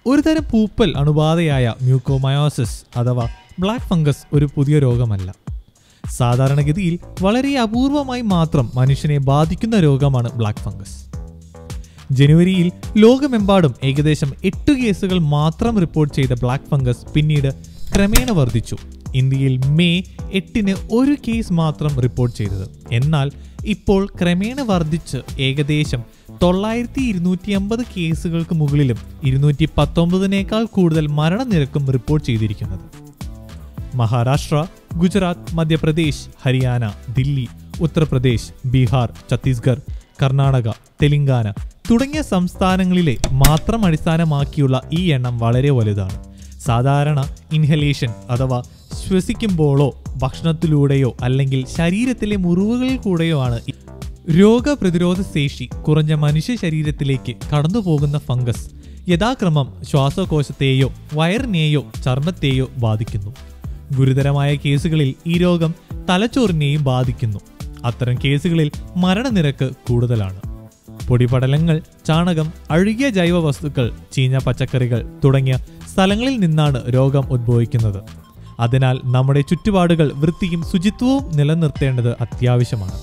ഒരുതരം പൂപ്പൽ അണുബാധയായ മ്യൂക്കോമയോസിസ് അഥവാ ബ്ലാക്ക് ഫംഗസ് ഒരു പുതിയ രോഗമല്ല സാധാരണഗതിയിൽ വളരെ അപൂർവമായി മാത്രം മനുഷ്യനെ ബാധിക്കുന്ന രോഗമാണ് ബ്ലാക്ക് ഫംഗസ് ജനുവരിയിൽ ലോകമെമ്പാടും ഏകദേശം എട്ട് കേസുകൾ മാത്രം റിപ്പോർട്ട് ചെയ്ത ബ്ലാക്ക് ഫംഗസ് പിന്നീട് ക്രമേണ വർദ്ധിച്ചു ഇന്ത്യയിൽ മെയ് എട്ടിന് ഒരു കേസ് മാത്രം റിപ്പോർട്ട് ചെയ്തത് എന്നാൽ ഇപ്പോൾ ക്രമേണ വർദ്ധിച്ച് ഏകദേശം തൊള്ളായിരത്തി ഇരുന്നൂറ്റി അമ്പത് കേസുകൾക്ക് മുകളിലും ഇരുന്നൂറ്റി പത്തൊമ്പതിനേക്കാൾ കൂടുതൽ മരണനിരക്കും റിപ്പോർട്ട് ചെയ്തിരിക്കുന്നത് മഹാരാഷ്ട്ര ഗുജറാത്ത് മധ്യപ്രദേശ് ഹരിയാന ദില്ലി ഉത്തർപ്രദേശ് ബീഹാർ ഛത്തീസ്ഗഡ് കർണാടക തെലങ്കാന തുടങ്ങിയ സംസ്ഥാനങ്ങളിലെ മാത്രം അടിസ്ഥാനമാക്കിയുള്ള ഈ എണ്ണം വളരെ വലുതാണ് സാധാരണ ഇൻഹലേഷൻ അഥവാ ശ്വസിക്കുമ്പോഴോ ഭക്ഷണത്തിലൂടെയോ അല്ലെങ്കിൽ ശരീരത്തിലെ മുറിവുകളിൽ കൂടെയോ ആണ് ഈ രോഗപ്രതിരോധ ശേഷി കുറഞ്ഞ മനുഷ്യ ശരീരത്തിലേക്ക് കടന്നുപോകുന്ന ഫംഗസ് യഥാക്രമം ശ്വാസകോശത്തെയോ വയറിനെയോ ചർമ്മത്തെയോ ബാധിക്കുന്നു ഗുരുതരമായ കേസുകളിൽ ഈ രോഗം തലച്ചോറിനെയും ബാധിക്കുന്നു അത്തരം കേസുകളിൽ മരണനിരക്ക് കൂടുതലാണ് പൊടിപടലങ്ങൾ ചാണകം അഴുകിയ ജൈവ വസ്തുക്കൾ ചീഞ്ഞ പച്ചക്കറികൾ തുടങ്ങിയ സ്ഥലങ്ങളിൽ നിന്നാണ് രോഗം ഉദ്ഭവിക്കുന്നത് അതിനാൽ നമ്മുടെ ചുറ്റുപാടുകൾ വൃത്തിയും ശുചിത്വവും നിലനിർത്തേണ്ടത് അത്യാവശ്യമാണ്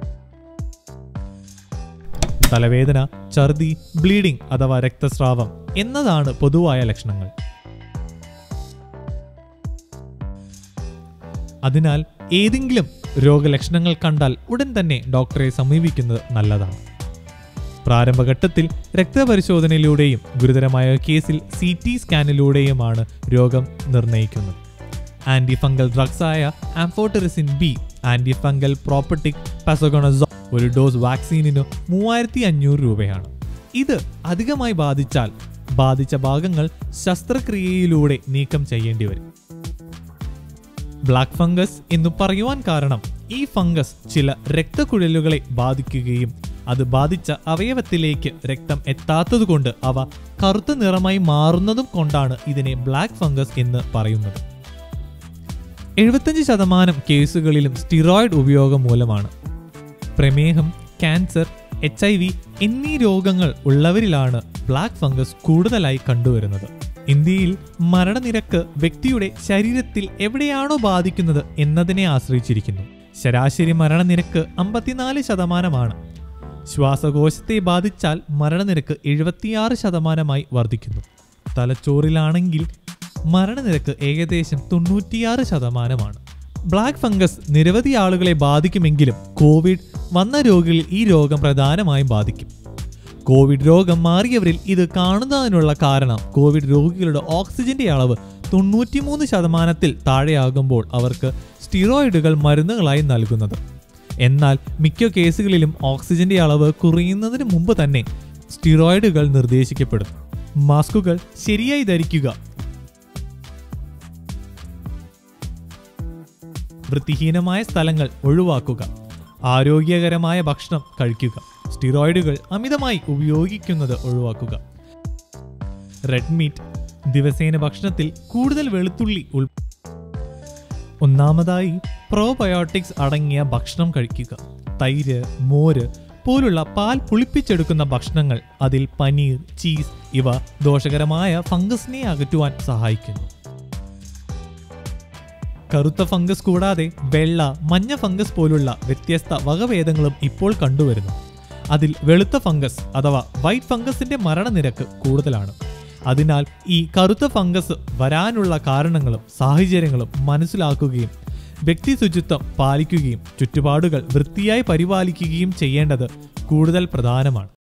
തലവേദന ഛർദി ബ്ലീഡിംഗ് അഥവാ രക്തസ്രാവം എന്നതാണ് പൊതുവായ ലക്ഷണങ്ങൾ അതിനാൽ ഏതെങ്കിലും രോഗലക്ഷണങ്ങൾ കണ്ടാൽ ഉടൻ തന്നെ ഡോക്ടറെ സമീപിക്കുന്നത് നല്ലതാണ് പ്രാരംഭഘട്ടത്തിൽ രക്തപരിശോധനയിലൂടെയും ഗുരുതരമായ കേസിൽ സി ടി സ്കാനിലൂടെയുമാണ് രോഗം നിർണ്ണയിക്കുന്നത് ആന്റി ഫംഗൽ ഡ്രഗ്സ് ആയ ആംഫോട്ടറിസിൻ ബി ആന്റി ഫംഗൽ പ്രോപ്പർട്ടിക് പസഗോണസോ ഒരു ഡോസ് വാക്സിനിന് മൂവായിരത്തി അഞ്ഞൂറ് രൂപയാണ് ഇത് അധികമായി ബാധിച്ചാൽ ബാധിച്ച ഭാഗങ്ങൾ ശസ്ത്രക്രിയയിലൂടെ നീക്കം ചെയ്യേണ്ടി വരും ബ്ലാക്ക് ഫംഗസ് എന്ന് പറയുവാൻ കാരണം ഈ ഫംഗസ് ചില രക്തക്കുഴലുകളെ ബാധിക്കുകയും അത് ബാധിച്ച അവയവത്തിലേക്ക് രക്തം എത്താത്തതുകൊണ്ട് അവ കറുത്ത നിറമായി മാറുന്നതും കൊണ്ടാണ് ഇതിനെ ബ്ലാക്ക് ഫംഗസ് എന്ന് പറയുന്നത് എഴുപത്തഞ്ച് ശതമാനം കേസുകളിലും സ്റ്റിറോയിഡ് ഉപയോഗം മൂലമാണ് പ്രമേഹം ക്യാൻസർ എച്ച് ഐ വി എന്നീ രോഗങ്ങൾ ഉള്ളവരിലാണ് ബ്ലാക്ക് ഫംഗസ് കൂടുതലായി കണ്ടുവരുന്നത് ഇന്ത്യയിൽ മരണനിരക്ക് വ്യക്തിയുടെ ശരീരത്തിൽ എവിടെയാണോ ബാധിക്കുന്നത് എന്നതിനെ ആശ്രയിച്ചിരിക്കുന്നു ശരാശരി മരണനിരക്ക് അമ്പത്തിനാല് ശതമാനമാണ് ശ്വാസകോശത്തെ ബാധിച്ചാൽ മരണനിരക്ക് എഴുപത്തിയാറ് ശതമാനമായി വർദ്ധിക്കുന്നു തലച്ചോറിലാണെങ്കിൽ മരണനിരക്ക് ഏകദേശം തൊണ്ണൂറ്റിയാറ് ശതമാനമാണ് ബ്ലാക്ക് ഫംഗസ് നിരവധി ആളുകളെ ബാധിക്കുമെങ്കിലും കോവിഡ് വന്ന രോഗികളിൽ ഈ രോഗം പ്രധാനമായും ബാധിക്കും കോവിഡ് രോഗം മാറിയവരിൽ ഇത് കാണുന്നതിനുള്ള കാരണം കോവിഡ് രോഗികളുടെ ഓക്സിജന്റെ അളവ് തൊണ്ണൂറ്റിമൂന്ന് ശതമാനത്തിൽ താഴെയാകുമ്പോൾ അവർക്ക് സ്റ്റിറോയിഡുകൾ മരുന്നുകളായി നൽകുന്നത് എന്നാൽ മിക്ക കേസുകളിലും ഓക്സിജന്റെ അളവ് കുറയുന്നതിന് മുമ്പ് തന്നെ സ്റ്റിറോയിഡുകൾ നിർദ്ദേശിക്കപ്പെടും മാസ്കുകൾ ശരിയായി ധരിക്കുക വൃത്തിഹീനമായ സ്ഥലങ്ങൾ ഒഴിവാക്കുക ആരോഗ്യകരമായ ഭക്ഷണം കഴിക്കുക സ്റ്റിറോയിഡുകൾ അമിതമായി ഉപയോഗിക്കുന്നത് ഒഴിവാക്കുക റെഡ് മീറ്റ് ദിവസേന ഭക്ഷണത്തിൽ കൂടുതൽ വെളുത്തുള്ളി ഉൾ ഒന്നാമതായി പ്രോബയോട്ടിക്സ് അടങ്ങിയ ഭക്ഷണം കഴിക്കുക തൈര് മോര് പോലുള്ള പാൽ പുളിപ്പിച്ചെടുക്കുന്ന ഭക്ഷണങ്ങൾ അതിൽ പനീർ ചീസ് ഇവ ദോഷകരമായ ഫംഗസിനെ അകറ്റുവാൻ സഹായിക്കുന്നു കറുത്ത ഫംഗസ് കൂടാതെ വെള്ള മഞ്ഞ ഫംഗസ് പോലുള്ള വ്യത്യസ്ത വകഭേദങ്ങളും ഇപ്പോൾ കണ്ടുവരുന്നു അതിൽ വെളുത്ത ഫംഗസ് അഥവാ വൈറ്റ് ഫംഗസിന്റെ മരണനിരക്ക് കൂടുതലാണ് അതിനാൽ ഈ കറുത്ത ഫംഗസ് വരാനുള്ള കാരണങ്ങളും സാഹചര്യങ്ങളും മനസ്സിലാക്കുകയും വ്യക്തി ശുചിത്വം പാലിക്കുകയും ചുറ്റുപാടുകൾ വൃത്തിയായി പരിപാലിക്കുകയും ചെയ്യേണ്ടത് കൂടുതൽ പ്രധാനമാണ്